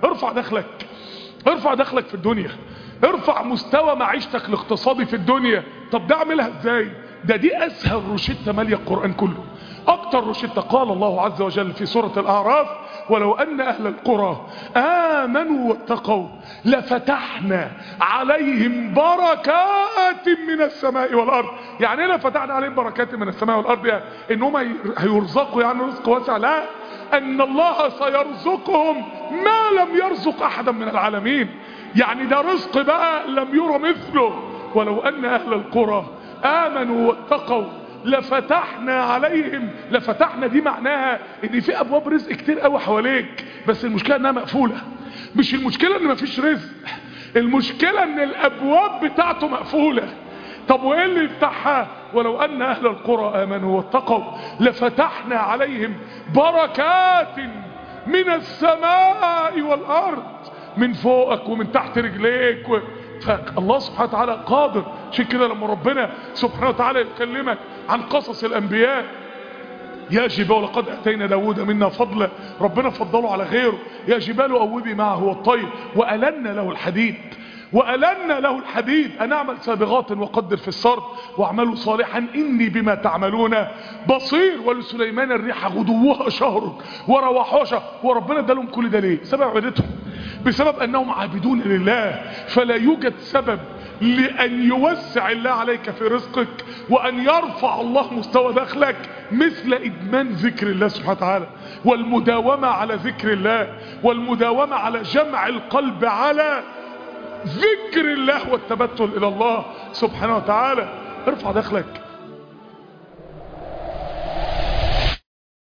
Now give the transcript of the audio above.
ارفع دخلك ارفع دخلك في الدنيا ارفع مستوى معيشتك الاقتصادي في الدنيا طب ده اعملها ازاي ده دي اسهل روشتة مالية القرآن كله اكتر روشتة قال الله عز وجل في سورة الاعراف ولو ان اهل القرى امنوا واتقوا لفتحنا عليهم بركات من السماء والارض يعني ايه لفتحنا عليهم بركات من السماء والارض يعني انهم هيرزقوا يعني رزق واسع لا ان الله سيرزقهم ما لم يرزق احدا من العالمين يعني ده رزق بقى لم يرى مثله ولو ان اهل القرى امنوا واتقوا لفتحنا عليهم لفتحنا دي معناها ان في ابواب رزق كتير قوي حواليك بس المشكله انها مقفوله مش المشكله ان مفيش رزق المشكله ان الابواب بتاعته مقفوله طب وايه اللي يفتحها ولو ان اهل القرى امنوا واتقوا لفتحنا عليهم بركات من السماء والارض من فوقك ومن تحت رجليك و... فالله سبحانه وتعالى قادر عشان كده لما ربنا سبحانه وتعالى يكلمك عن قصص الانبياء يا جبال لقد اتينا داود منا فضلا ربنا فضله على غيره يا جبال اوبي معه والطير والنا له الحديد وألنا له الحديد أن أعمل سابغات وقدر في السرد واعملوا صالحا إني بما تعملون بصير ولسليمان الريح غدوها شهر ورواحها شهر وربنا ادالهم كل ده ليه سبب عبادتهم بسبب أنهم عابدون لله فلا يوجد سبب لأن يوسع الله عليك في رزقك وأن يرفع الله مستوى دخلك مثل إدمان ذكر الله سبحانه وتعالى والمداومة على ذكر الله والمداومة على جمع القلب على ذكر الله والتبتل الى الله سبحانه وتعالى ارفع دخلك